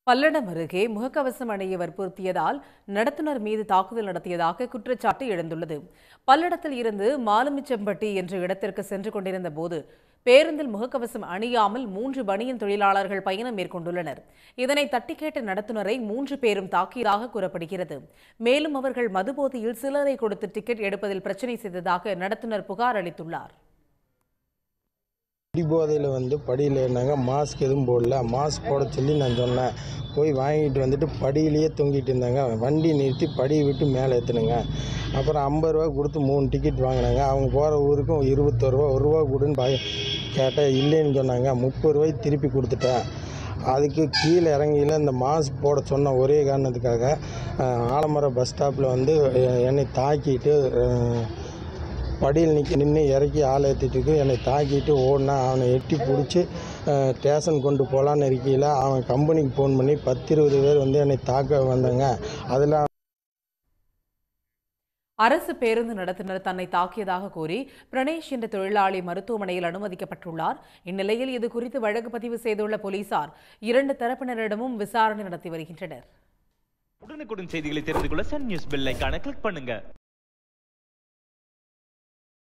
பல்லடம் அருகே முகக்கவசம் அணிய வற்புறுத்தியதால் நடத்துனர் மீது தாக்குதல் நடத்தியதாக குற்றச்சாட்டு எழுந்துள்ளது பல்லடத்தில் இருந்து மாலுமிச்சம்பட்டி என்ற இடத்திற்கு சென்று கொண்டிருந்த போது பேருந்தில் முகக்கவசம் அணியாமல் மூன்று பனியன் தொழிலாளர்கள் பயணம் மேற்கொண்டுள்ளனர் இதனை தட்டி கேட்ட நடத்துனரை மூன்று பேரும் தாக்கியதாக கூறப்படுகிறது மேலும் அவர்கள் மதுபோதையில் சிலரை கொடுத்து டிக்கெட் எடுப்பதில் பிரச்சனை செய்ததாக நடத்துனர் புகார் அளித்துள்ளார் குடிபோதையில் வந்து படியில் இருந்தாங்க மாஸ்க் எதுவும் போடல மாஸ்க் போட சொல்லி நான் சொன்னேன் போய் வாங்கிட்டு வந்துட்டு படியிலேயே தொங்கிட்டு இருந்தாங்க வண்டி நிறுத்தி படியை விட்டு மேலே ஏற்றுனுங்க அப்புறம் ஐம்பது ரூபா கொடுத்து மூணு டிக்கெட் வாங்கினாங்க அவங்க போகிற ஊருக்கும் இருபத்தொரு ரூபா ஒரு ரூபா கொடுன்னு பய கேட்டேன் இல்லைன்னு சொன்னாங்க முப்பது ரூபாய்க்கு திருப்பி கொடுத்துட்டேன் அதுக்கு கீழே இறங்கியில் இந்த மாஸ்க் போட சொன்ன ஒரே காரணத்துக்காக அஹ், ஆலமரம் பஸ் ஸ்டாப்பில் வந்து அஹ், என்னை தாக்கிட்டு அஹ், படியில் நிற்க நின்று இறக்கி ஆள் ஏற்றிட்டு இருக்கு என்னை தாக்கிட்டு ஓடினா அவனை எட்டி பிடிச்சி ஸ்டேஷன் கொண்டு போகலான்னு இருக்கையில் அவன் கம்பெனிக்கு ஃபோன் பண்ணி பத்து இருபது பேர் வந்து என்னை தாக்க வந்தாங்க அதில் அரசு பேருந்து நடத்துனர் தன்னை தாக்கியதாக கூறி பிரணேஷ் என்ற தொழிலாளி மருத்துவமனையில் அனுமதிக்கப்பட்டுள்ளார் இந்நிலையில் இது குறித்து வழக்கு பதிவு செய்துள்ள போலீசார் இரண்டு தரப்பினரிடமும் விசாரணை நடத்தி வருகின்றனர் உடனுக்குடன் செய்திகளை தெரிந்து கொள்ள சன் நியூஸ் பெல் ஐகானை கிளிக் பண்ணுங்க